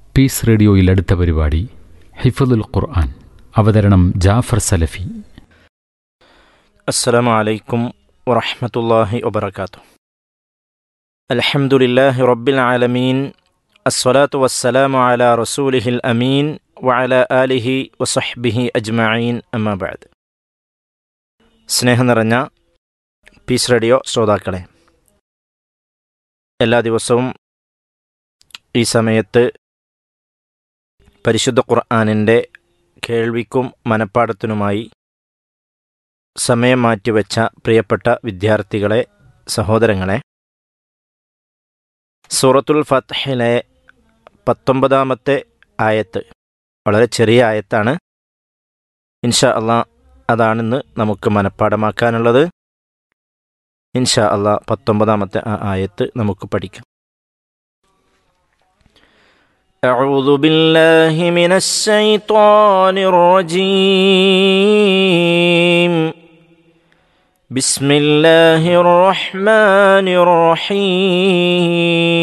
piece റേഡിയോയിൽ അടുത്ത പരിപാടി ഹിഫദുൽ ഖുർആൻ അവതരണം ജാഫർ സലഫി السلام عليكم ورحمة الله وبركاته الحمد لله رب العالمين الصلاة والسلام على رسوله الأمين وعلى آله وصحبه أجمعين أما بعد സ്നേഹം നിറഞ്ഞ പീസ് റേഡിയോ ശ്രോതാക്കളെ എല്ലാ ദിവസവും ഈ സമയത്ത് പരിശുദ്ധ ഖുർആാനിൻ്റെ കേൾവിക്കും മനപ്പാടത്തിനുമായി സമയം മാറ്റിവെച്ച പ്രിയപ്പെട്ട വിദ്യാർത്ഥികളെ സഹോദരങ്ങളെ സൂറത്തുൽ ഫത്ഹിലെ പത്തൊമ്പതാമത്തെ ആയത്ത് വളരെ ചെറിയ ആയത്താണ് ഇൻഷാ അള്ളാ അതാണിന്ന് നമുക്ക് മനഃപ്പാടമാക്കാനുള്ളത് ഇൻഷാ അള്ളാ പത്തൊമ്പതാമത്തെ ആ ആയത്ത് നമുക്ക് പഠിക്കാം أعوذ بالله من الشيطان الرجيم بسم الله الرحمن الرحيم